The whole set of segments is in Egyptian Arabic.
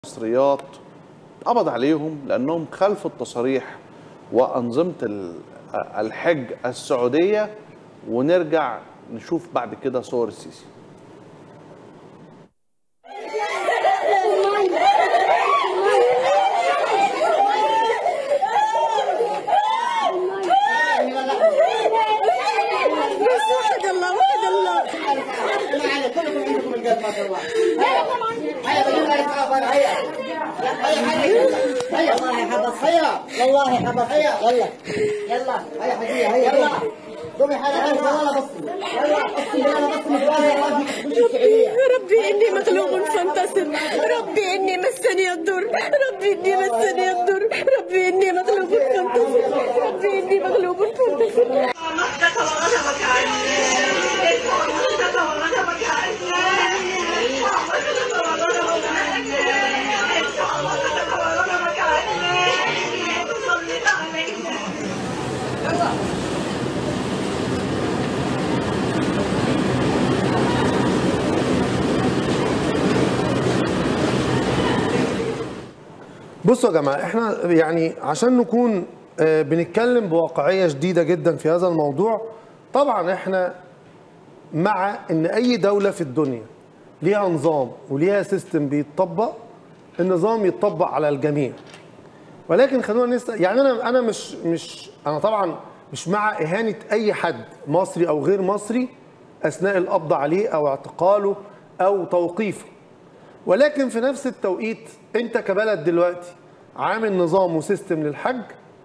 مصريات قبض عليهم لانهم خالفوا التصاريح وانظمه ال- الحج السعوديه ونرجع نشوف بعد كده صور السيسي بس وحد الله وحد الله معنا كلكم عندكم القلب ما شاء الله هيا بدون لا يتعافر هيا هيا هيا والله حبس هيا والله حبس هيا يلا يلا هيا حجية هيا يلا قومي حالة هيا والله بصي يلا بصي يلا بصي متواضع ما في مش الشعرية ربي اني مغلوب فانتصر ربي اني مسني الضر ربي اني مسني الضر ربي اني مغلوب فانتصر ربي اني مغلوب فانتصر بصوا يا جماعه احنا يعني عشان نكون آه، بنتكلم بواقعيه شديده جدا في هذا الموضوع طبعا احنا مع ان اي دوله في الدنيا ليها نظام وليها سيستم بيتطبق النظام يتطبق على الجميع ولكن خلونا نسال يعني انا انا مش مش انا طبعا مش مع اهانه اي حد مصري او غير مصري اثناء القبض عليه او اعتقاله او توقيفه ولكن في نفس التوقيت انت كبلد دلوقتي عامل نظام وسيستم للحج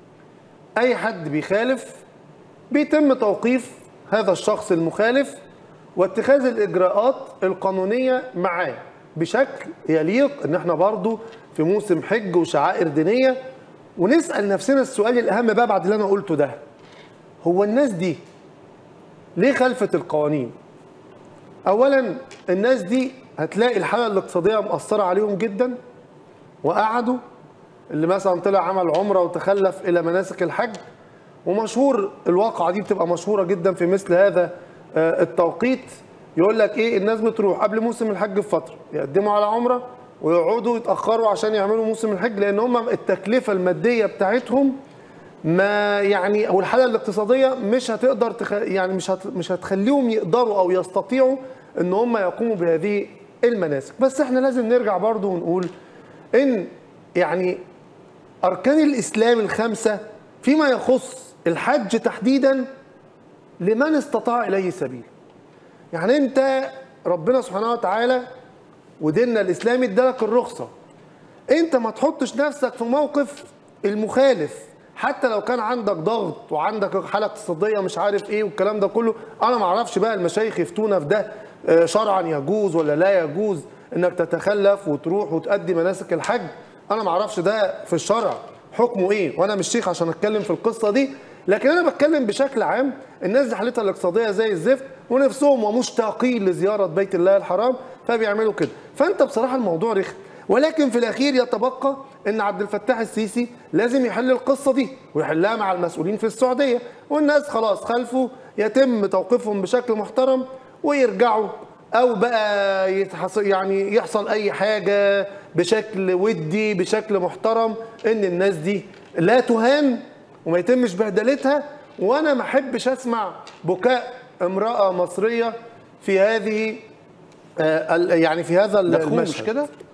اي حد بيخالف بيتم توقيف هذا الشخص المخالف واتخاذ الاجراءات القانونيه معاه بشكل يليق ان احنا برضو في موسم حج وشعائر دينيه ونسال نفسنا السؤال الاهم بقى بعد اللي انا قلته ده هو الناس دي ليه خالفت القوانين اولا الناس دي هتلاقي الحاله الاقتصاديه مأثره عليهم جدا وقعدوا اللي مثلا طلع عمل عمره وتخلف الى مناسك الحج ومشهور الواقعه دي بتبقى مشهوره جدا في مثل هذا آه، التوقيت يقول لك ايه الناس بتروح قبل موسم الحج بفتره يقدموا على عمره ويقعدوا يتاخروا عشان يعملوا موسم الحج لان هم التكلفه الماديه بتاعتهم ما يعني او الحاله الاقتصاديه مش هتقدر تخ... يعني مش هت... مش هتخليهم يقدروا او يستطيعوا ان هم يقوموا بهذه المناسك بس احنا لازم نرجع برضو ونقول ان يعني اركان الاسلام الخمسه فيما يخص الحج تحديدا لمن استطاع اليه سبيل يعني انت ربنا سبحانه وتعالى وديننا الاسلامي ادالك الرخصه انت ما تحطش نفسك في موقف المخالف حتى لو كان عندك ضغط وعندك حاله اقتصاديه مش عارف ايه والكلام ده كله انا ما اعرفش بقى المشايخ يفتونا في ده آه، شرعا يجوز ولا لا يجوز انك تتخلف وتروح وتؤدي مناسك الحج انا ما اعرفش ده في الشرع حكمه ايه وانا مش شيخ عشان اتكلم في القصه دي لكن انا بتكلم بشكل عام الناس دي حالتها الاقتصاديه زي الزفت ونفسهم ومشتاقين لزياره بيت الله الحرام فبيعملوا كده فانت بصراحه الموضوع رخم ولكن في الاخير يتبقى ان عبد الفتاح السيسي لازم يحل القصه دي ويحلها مع المسؤولين في السعوديه والناس خلاص خلفوا يتم توقيفهم بشكل محترم ويرجعوا او بقى يتحص... يعني يحصل اي حاجه بشكل ودي بشكل محترم ان الناس دي لا تهان وما يتمش بهدلتها وانا ما احبش اسمع بكاء امراه مصريه في هذه آه، ال- يعني في هذا ده أخوه المشهد مش كده؟